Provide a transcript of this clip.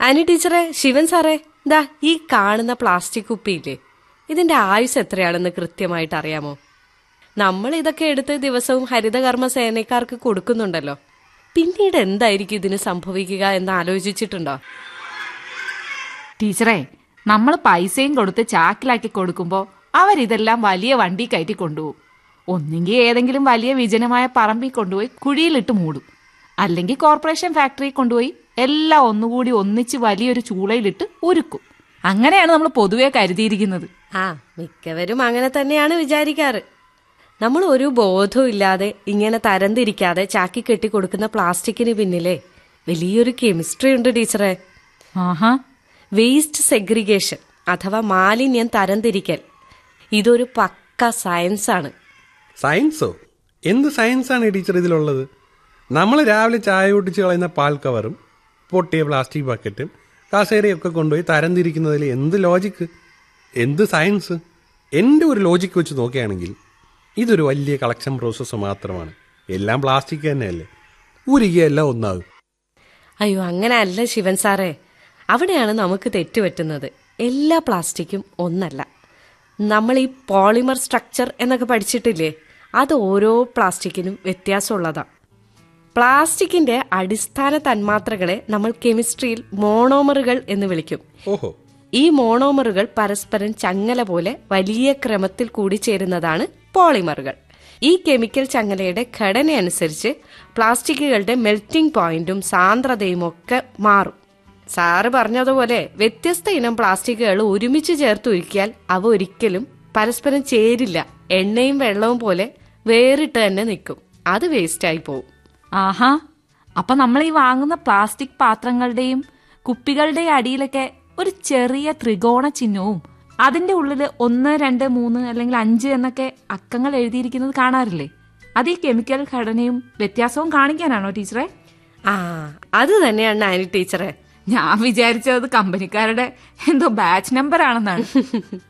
Annie ടീച്ചറെ ശിവൻ സാറേ ദാ ഈ കാണുന്ന പ്ലാസ്റ്റിക് കുപ്പിയില്ലേ ഇതിന്റെ ആയുസ് എത്രയാണെന്ന് കൃത്യമായിട്ട് അറിയാമോ നമ്മൾ ഇതൊക്കെ എടുത്ത് ദിവസവും ഹരിതകർമ്മ സേനക്കാർക്ക് കൊടുക്കുന്നുണ്ടല്ലോ പിന്നീട് എന്തായിരിക്കും ഇതിന് സംഭവിക്കുക എന്ന് ആലോചിച്ചിട്ടുണ്ടോ ടീച്ചറെ നമ്മൾ പൈസയും കൊടുത്ത് ചാക്കിലാക്കി കൊടുക്കുമ്പോൾ അവരിതെല്ലാം വലിയ വണ്ടി കയറ്റി കൊണ്ടുപോകും ഒന്നെങ്കിൽ ഏതെങ്കിലും വലിയ വിജനമായ പറമ്പിൽ കൊണ്ടുപോയി കുഴിയിലിട്ട് മൂടും അല്ലെങ്കിൽ കോർപ്പറേഷൻ ഫാക്ടറിയിൽ കൊണ്ടുപോയി എല്ലാം ഒന്നുകൂടി ഒന്നിച്ച് വലിയൊരു ചൂളയിലിട്ട് ഉരുക്കും അങ്ങനെയാണ് നമ്മൾ പൊതുവെ കരുതിയിരിക്കുന്നത് ആ മിക്കവരും അങ്ങനെ തന്നെയാണ് വിചാരിക്കാറ് നമ്മൾ ഒരു ബോധവും ഇല്ലാതെ ഇങ്ങനെ തരംതിരിക്കാതെ ചാക്കി കെട്ടി കൊടുക്കുന്ന പ്ലാസ്റ്റിക്കിന് പിന്നിലെ വലിയൊരു കെമിസ്ട്രി ഉണ്ട് ടീച്ചറെ ആഹാ വേസ്റ്റ് സെഗ്രിഗേഷൻ അഥവാ മാലിന്യം തരംതിരിക്കൽ ഇതൊരു പക്ക സയൻസ് ആണ് സയൻസോ എന്ത് സയൻസാണ് ഈ ടീച്ചർ ഇതിലുള്ളത് നമ്മൾ രാവിലെ ചായ ഒട്ടിച്ച് കളയുന്ന പാൽ കവറും പൊട്ടിയ പ്ലാസ്റ്റിക് ബക്കറ്റും കസേരയൊക്കെ കൊണ്ടുപോയി തരംതിരിക്കുന്നതിൽ എന്ത് ലോജിക്ക് എന്ത് സയൻസ് എൻ്റെ ഒരു ലോജിക്ക് വെച്ച് നോക്കുകയാണെങ്കിൽ ഇതൊരു വലിയ കളക്ഷൻ പ്രോസസ്സ് മാത്രമാണ് എല്ലാം പ്ലാസ്റ്റിക് തന്നെയല്ലേ ഉരുകിയ എല്ലാം ഒന്നാകും അയ്യോ അങ്ങനെ അല്ല ശിവൻ സാറേ അവിടെയാണ് നമുക്ക് തെറ്റുപറ്റുന്നത് എല്ലാ പ്ലാസ്റ്റിക്കും ഒന്നല്ല നമ്മൾ ഈ പോളിമർ സ്ട്രക്ചർ എന്നൊക്കെ പഠിച്ചിട്ടില്ലേ അത് ഓരോ പ്ലാസ്റ്റിക്കിനും വ്യത്യാസമുള്ളതാണ് പ്ലാസ്റ്റിക്കിന്റെ അടിസ്ഥാന തന്മാത്രകളെ നമ്മൾ കെമിസ്ട്രിയിൽ മോണോമറുകൾ എന്ന് വിളിക്കും ഓഹോ ഈ മോണോമറുകൾ പരസ്പരം ചങ്ങല പോലെ വലിയ ക്രമത്തിൽ കൂടിച്ചേരുന്നതാണ് പോളിമറുകൾ ഈ കെമിക്കൽ ചങ്ങലയുടെ ഘടനയനുസരിച്ച് പ്ലാസ്റ്റിക്കുകളുടെ മെൽറ്റിംഗ് പോയിന്റും സാന്ദ്രതയും ഒക്കെ മാറും സാറ് പറഞ്ഞതുപോലെ വ്യത്യസ്ത ഇനം പ്ലാസ്റ്റിക്കുകൾ ഒരുമിച്ച് ചേർത്ത് ഉരുക്കിയാൽ അവ ഒരിക്കലും പരസ്പരം ചേരില്ല എണ്ണയും വെള്ളവും പോലെ വേറിട്ട് തന്നെ നിൽക്കും അത് വേസ്റ്റായി പോവും ആഹാ അപ്പൊ നമ്മൾ ഈ വാങ്ങുന്ന പ്ലാസ്റ്റിക് പാത്രങ്ങളുടെയും കുപ്പികളുടെയും അടിയിലൊക്കെ ഒരു ചെറിയ ത്രികോണ ചിഹ്നവും അതിന്റെ ഉള്ളിൽ ഒന്ന് രണ്ട് മൂന്ന് അല്ലെങ്കിൽ അഞ്ച് എന്നൊക്കെ അക്കങ്ങൾ എഴുതിയിരിക്കുന്നത് കാണാറില്ലേ അത് ഈ കെമിക്കൽ ഘടനയും വ്യത്യാസവും കാണിക്കാനാണോ ടീച്ചറെ ആ അത് തന്നെയാണ് ആനി ടീച്ചറെ ഞാൻ വിചാരിച്ചത് കമ്പനിക്കാരുടെ എന്തോ ബാച്ച് നമ്പർ ആണെന്നാണ്